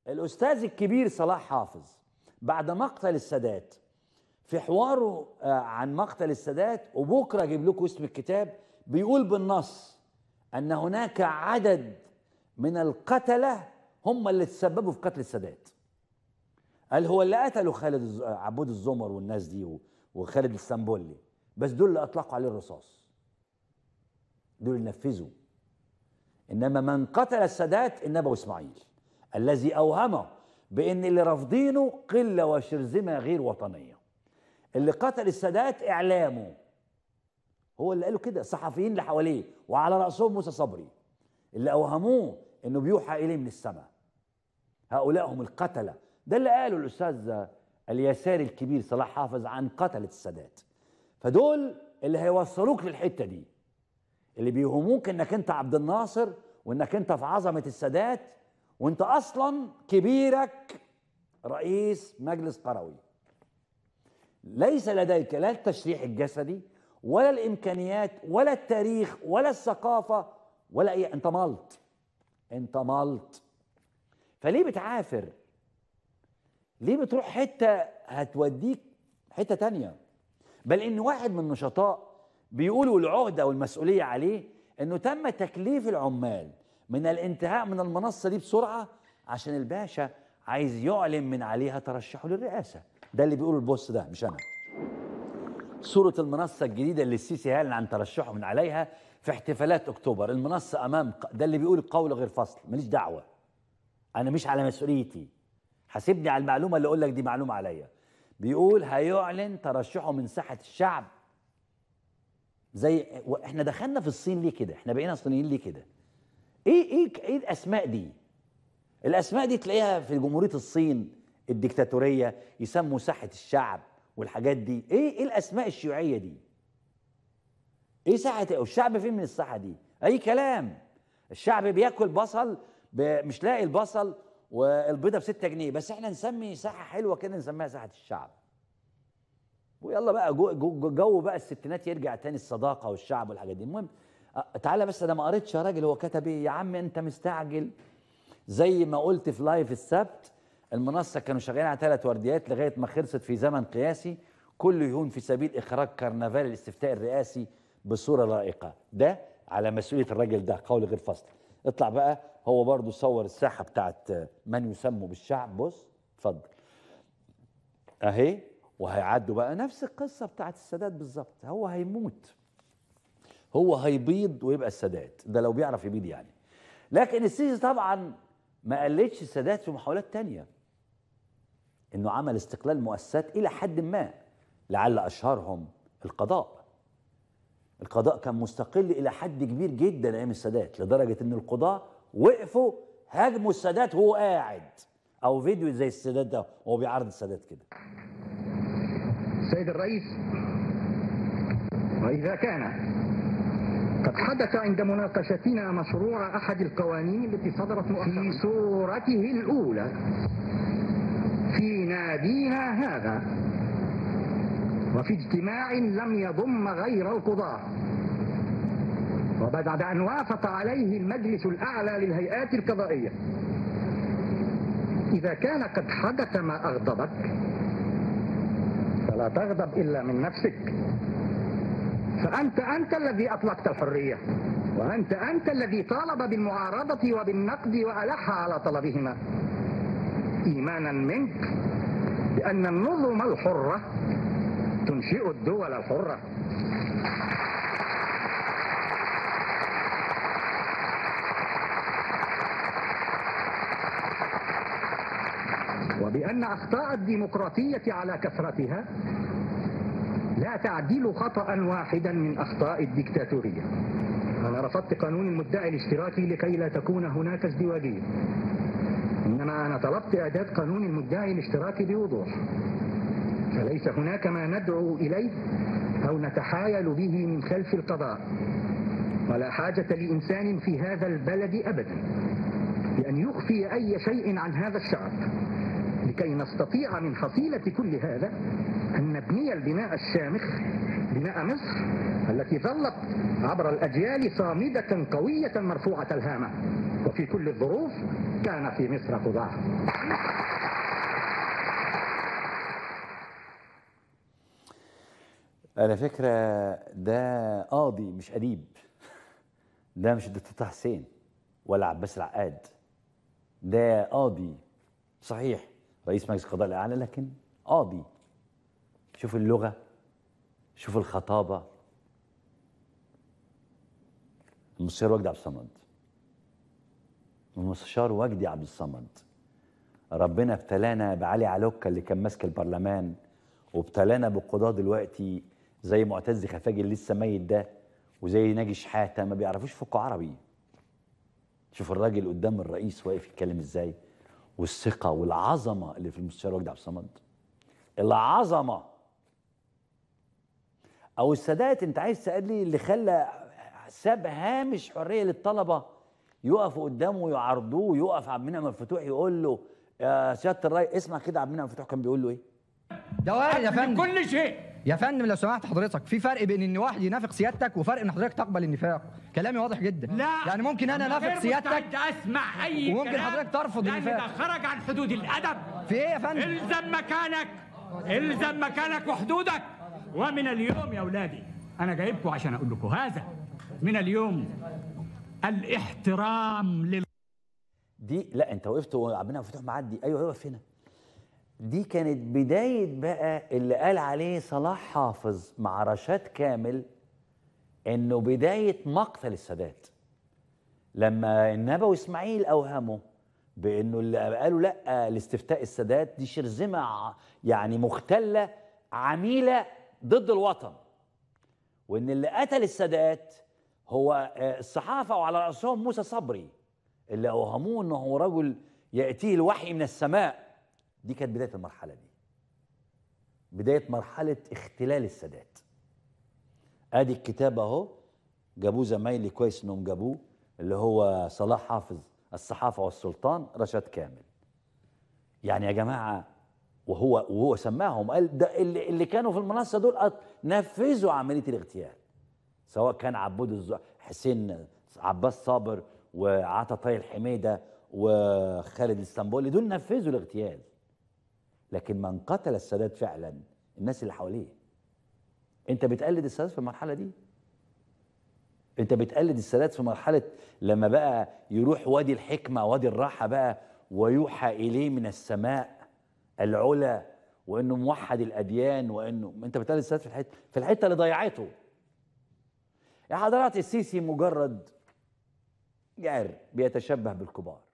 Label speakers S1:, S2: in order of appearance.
S1: الأستاذ الكبير صلاح حافظ بعد مقتل السادات في حواره آه، عن مقتل السادات وبكرة أجيب لكم اسم الكتاب بيقول بالنص أن هناك عدد من القتلة هم اللي تسببوا في قتل السادات قال هو اللي قتلوا خالد الز- عبود الزمر والناس دي و- وخالد السنبولي بس دول اللي اطلقوا عليه الرصاص دول اللي نفذوا انما من قتل السادات النبي اسماعيل الذي اوهمه بان اللي رافضينه قله وشرذمه غير وطنيه اللي قتل السادات اعلامه هو اللي قالوا كده الصحفيين اللي حواليه وعلى راسهم موسى صبري اللي اوهموه انه بيوحى اليه من السماء هؤلاء هم القتله ده اللي قاله الاستاذ اليساري الكبير صلاح حافظ عن قتله السادات فدول اللي هيوصلوك للحته دي اللي بيهموك انك انت عبد الناصر وانك انت في عظمه السادات وانت اصلا كبيرك رئيس مجلس قروي ليس لديك لا التشريح الجسدي ولا الامكانيات ولا التاريخ ولا الثقافه ولا اي انت ملط انت ملط فليه بتعافر ليه بتروح حته هتوديك حته تانية بل ان واحد من النشطاء بيقولوا العهده والمسؤوليه عليه انه تم تكليف العمال من الانتهاء من المنصه دي بسرعه عشان الباشا عايز يعلن من عليها ترشحه للرئاسه ده اللي بيقوله البوست ده مش انا صورة المنصة الجديدة اللي السيسي اعلن عن ترشحه من عليها في احتفالات اكتوبر المنصة امام ق- ده اللي بيقول قول غير فصل ماليش دعوة انا مش على مسؤوليتي حاسبني على المعلومة اللي اقول لك دي معلومة عليا بيقول هيعلن ترشحه من ساحة الشعب زي و- احنا دخلنا في الصين ليه كده احنا بقينا صينيين ليه كده ايه ايه ايه الاسماء دي الاسماء دي تلاقيها في جمهوريه الصين الديكتاتوريه يسموا ساحه الشعب والحاجات دي ايه ايه الاسماء الشيوعيه دي ايه ساحه والشعب فين من الساحه دي اي كلام الشعب بياكل بصل ب... مش لاقي البصل والبيضه ب 6 جنيه بس احنا نسمي ساحه حلوه كده نسميها ساحه الشعب ويلا بقى جو, جو, جو بقى الستينات يرجع تاني الصداقه والشعب والحاجات دي المهم أ- تعالى بس انا ما قريتش يا راجل هو كتب ايه يا عم انت مستعجل زي ما قلت في لايف السبت المنصه كانوا شغالين على ثلاث ورديات لغايه ما خلصت في زمن قياسي كله يهون في سبيل اخراج كرنفال الاستفتاء الرئاسي بصوره لائقه ده على مسؤوليه الراجل ده قول غير فصل اطلع بقى هو برضو صور الساحه بتاعت من يسموا بالشعب بص اتفضل اهي وهيعدوا بقى نفس القصه بتاعت السادات بالظبط هو هيموت هو هيبيض ويبقى السادات ده لو بيعرف يبيض يعني لكن السيسي طبعا ما قلتش السادات في محاولات تانية انه عمل استقلال مؤسسات الى حد ما لعل اشهرهم القضاء القضاء كان مستقل الى حد كبير جدا ايام السادات لدرجه ان القضاة وقفوا هاجموا السادات وهو قاعد او فيديو زي السادات ده وهو بيعرض السادات كده
S2: سيد الرئيس وإذا كان قد حدث عند مناقشتنا مشروع أحد القوانين التي صدرت مؤخرا في صورته الأولى في نادينا هذا وفي اجتماع لم يضم غير القضاة وبعد أن وافق عليه المجلس الأعلى للهيئات القضائية إذا كان قد حدث ما أغضبك فلا تغضب إلا من نفسك فأنت أنت الذي أطلقت الحرية وأنت أنت الذي طالب بالمعارضة وبالنقد وألح على طلبهما إيمانا منك بأن النظم الحرة تنشئ الدول الحرة وبأن أخطاء الديمقراطية على كثرتها لا تعديل خطأ واحدا من أخطاء الديكتاتورية أنا رفضت قانون المدعي الاشتراكي لكي لا تكون هناك ازدواجية إنما أنا طلبت إعداد قانون المدعي الاشتراكي بوضوح فليس هناك ما ندعو إليه أو نتحايل به من خلف القضاء ولا حاجة لإنسان في هذا البلد أبدا بأن يخفي أي شيء عن هذا الشعب لكي نستطيع من حصيلة كل هذا أن نبني البناء الشامخ بناء مصر التي ظلت عبر الأجيال صامدة قوية مرفوعة الهامة وفي كل الظروف كان في مصر قضاة
S1: على فكرة ده قاضي مش أديب ده مش الدكتور طه حسين ولا عباس العقاد ده قاضي صحيح رئيس مجلس القضاء الأعلى لكن قاضي شوف اللغة شوف الخطابة المستشار وجدي عبد الصمد المستشار وجدي عبد الصمد ربنا ابتلانا بعلي علوكة اللي كان ماسك البرلمان وابتلانا بالقضاة دلوقتي زي معتز خفاجي اللي لسه ميت ده وزي ناجي شحاتة ما بيعرفوش يفكوا عربي شوف الراجل قدام الرئيس واقف يتكلم ازاي والثقة والعظمة اللي في المستشار وجدي عبد الصمد العظمة أو السادات أنت عايز تسأل لي اللي خلى ساب هامش حرية للطلبة يقفوا قدامه ويعارضوه يقف عبد المنعم الفتوح يقول له يا سيادة الرئيس اسمع كده عبد المنعم الفتوح كان بيقول له إيه؟
S3: ده وارد يا
S4: من
S3: فندم
S4: كل شيء
S3: يا فندم لو سمحت حضرتك في فرق بين ان واحد ينافق سيادتك وفرق ان حضرتك تقبل النفاق كلامي واضح جدا
S4: لا
S3: يعني ممكن انا
S4: أنا غير
S3: انافق سيادتك
S4: مستعد اسمع اي
S3: وممكن
S4: كلام
S3: حضرتك ترفض
S4: لأن
S3: النفاق.
S4: ده خرج عن حدود الادب
S3: في ايه يا فندم
S4: الزم مكانك الزم مكانك وحدودك ومن اليوم يا اولادي انا جايبكم عشان اقول لكم هذا من اليوم الاحترام لل
S1: دي لا انت وقفت وعبد المنعم الفتوح معدي ايوه ايوه هنا دي كانت بداية بقى اللي قال عليه صلاح حافظ مع رشاد كامل انه بداية مقتل السادات لما النبوي اسماعيل اوهمه بانه اللي قالوا لا لاستفتاء السادات دي شرذمة ع- يعني مختلة عميلة ضد الوطن وان اللي قتل السادات هو آه، الصحافة وعلى رأسهم موسى صبري اللي اوهموه انه هو رجل يأتيه الوحي من السماء دي كانت بداية المرحلة دي بداية مرحلة اختلال السادات ادي الكتاب اهو جابوه زمايلي كويس انهم جابوه اللي هو صلاح حافظ الصحافة والسلطان رشاد كامل يعني يا جماعة وهو وهو سماهم قال ده اللي, اللي كانوا في المنصة دول أط- نفذوا عملية الاغتيال سواء كان عبود الز... حسين عباس صابر وعطا طايل حميدة وخالد الاسطنبولي دول نفذوا الاغتيال لكن من قتل السادات فعلا الناس اللي حواليه انت بتقلد السادات في المرحله دي انت بتقلد السادات في مرحله لما بقى يروح وادي الحكمه وادي الراحه بقى ويوحى اليه من السماء العلا وانه موحد الاديان وانه انت بتقلد السادات في الحته في الحته اللي ضيعته يا حضرات السيسي مجرد جعر بيتشبه بالكبار